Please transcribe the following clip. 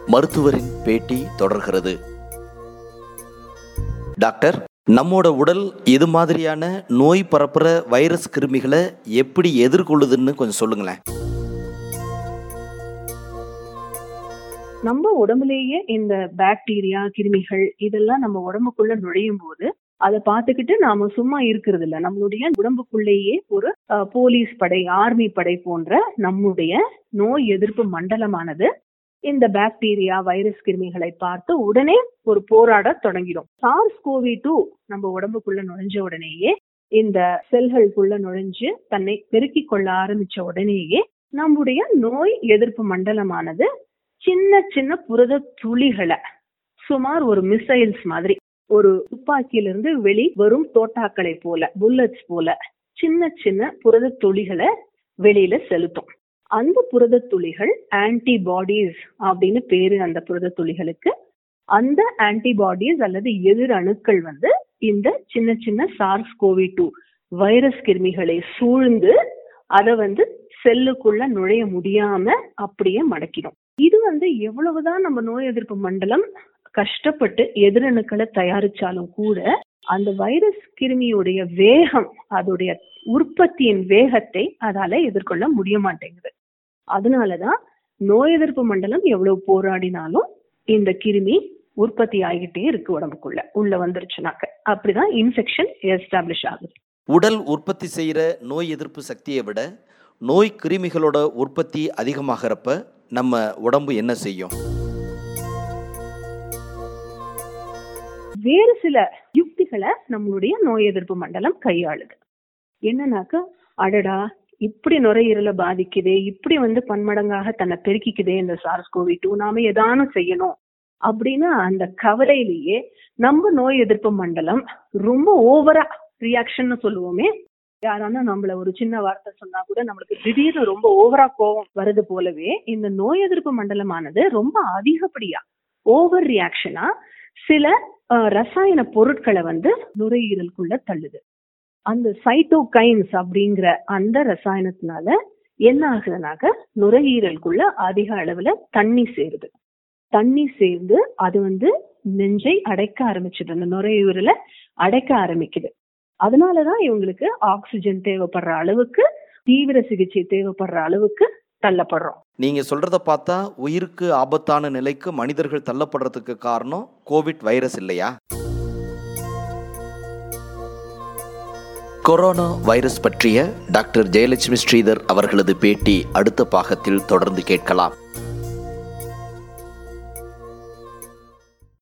மருத்துவரின் பேட்டி தொடர்கிறது டாக்டர் நம்மோட உடல் இது மாதிரியான நோய் பரப்புற வைரஸ் கிருமிகளை எப்படி எதிர்கொள்ளுதுன்னு கொஞ்சம் சொல்லுங்களேன் நம்ம உடம்புலேயே இந்த பாக்டீரியா கிருமிகள் இதெல்லாம் நம்ம உடம்புக்குள்ள நுழையும் போது அதை பார்த்துக்கிட்டு நாம சும்மா இருக்கிறது இல்ல நம்மளுடைய உடம்புக்குள்ளேயே ஒரு அஹ், போலீஸ் படை ஆர்மி படை போன்ற நம்முடைய நோய் எதிர்ப்பு மண்டலமானது இந்த பாக்டீரியா வைரஸ் கிருமிகளை பார்த்து உடனே ஒரு போராட தொடங்கிடும் சார்ஸ் கோவி டூ நம்ம உடம்புக்குள்ள நுழைஞ்ச உடனேயே இந்த செல்களுக்குள்ள நுழைஞ்சு தன்னை பெருக்கிக் கொள்ள ஆரம்பிச்ச உடனேயே நம்முடைய நோய் எதிர்ப்பு மண்டலமானது சின்ன சின்ன புரத துளிகளை சுமார் ஒரு மிசைல்ஸ் மாதிரி ஒரு துப்பாக்கியில இருந்து வெளி வரும் தோட்டாக்களை போல புல்லட்ஸ் போல சின்ன சின்ன புரத துளிகளை வெளியில செலுத்தும் அந்த புரத துளிகள் ஆன்டிபாடிஸ் அப்படின்னு பேரு அந்த புரத துளிகளுக்கு அந்த ஆன்டிபாடிஸ் அல்லது எதிர் அணுக்கள் வந்து இந்த சின்ன சின்ன சார்ஸ் கோவி டூ வைரஸ் கிருமிகளை சூழ்ந்து அதை வந்து செல்லுக்குள்ள நுழைய முடியாம அப்படியே மடக்கிடும் இது வந்து எவ்வளவுதான் நம்ம நோய் எதிர்ப்பு மண்டலம் கஷ்டப்பட்டு எதிரணுக்களை தயாரிச்சாலும் கூட அந்த வைரஸ் கிருமியுடைய வேகம் அதோடைய உற்பத்தியின் வேகத்தை அதால எதிர்கொள்ள முடிய மாட்டேங்குது அதனாலதான் நோய் எதிர்ப்பு மண்டலம் எவ்வளவு போராடினாலும் இந்த கிருமி உற்பத்தி ஆகிட்டே இருக்கு உடம்புக்குள்ள உள்ள வந்துருச்சுனாக்க அப்படிதான் இன்ஃபெக்ஷன் எஸ்டாப்ளிஷ் ஆகுது உடல் உற்பத்தி செய்கிற நோய் எதிர்ப்பு சக்தியை விட நோய் கிருமிகளோட உற்பத்தி அதிகமாகிறப்ப நம்ம உடம்பு என்ன செய்யும் வேறு சில யுக்திகளை நம்மளுடைய நோய் எதிர்ப்பு மண்டலம் கையாளுது என்னன்னாக்கா அடடா இப்படி நுரையீரலை பாதிக்குதே இப்படி வந்து பன்மடங்காக தன்னை பெருக்கிக்குதே இந்த சார்ஸ் கோவி டூ நாம ஏதானும் செய்யணும் அப்படின்னு அந்த கவலையிலேயே நம்ம நோய் எதிர்ப்பு மண்டலம் ரொம்ப ஓவரா ரியாக்ஷன் சொல்லுவோமே யாரானா நம்மள ஒரு சின்ன வார்த்தை சொன்னா கூட நம்மளுக்கு திடீர்னு ரொம்ப ஓவரா கோவம் வருது போலவே இந்த நோய் எதிர்ப்பு மண்டலமானது ரொம்ப அதிகப்படியா ஓவர் ரியாக்ஷனா சில அஹ், ரசாயன பொருட்களை வந்து நுரையீரலுக்குள்ள தள்ளுது அந்த சைட்டோகைன்ஸ் அப்படிங்கிற அந்த ரசாயனத்தினால என்ன ஆகுதுனாக்க நுரையீரலுக்குள்ள அதிக அளவுல தண்ணி சேருது தண்ணி சேர்ந்து அது வந்து நெஞ்சை அடைக்க ஆரம்பிச்சுது அந்த நுரையீரலை அடைக்க ஆரம்பிக்குது அதனாலதான் இவங்களுக்கு ஆக்சிஜன் தேவைப்படுற அளவுக்கு தீவிர சிகிச்சை தேவைப்படுற அளவுக்கு தள்ளப்படுறோம் நீங்க சொல்றத பார்த்தா உயிருக்கு ஆபத்தான நிலைக்கு மனிதர்கள் தள்ளப்படுறதுக்கு காரணம் கோவிட் வைரஸ் இல்லையா கொரோனா வைரஸ் பற்றிய டாக்டர் ஜெயலட்சுமி ஸ்ரீதர் அவர்களது பேட்டி அடுத்த பாகத்தில் தொடர்ந்து கேட்கலாம்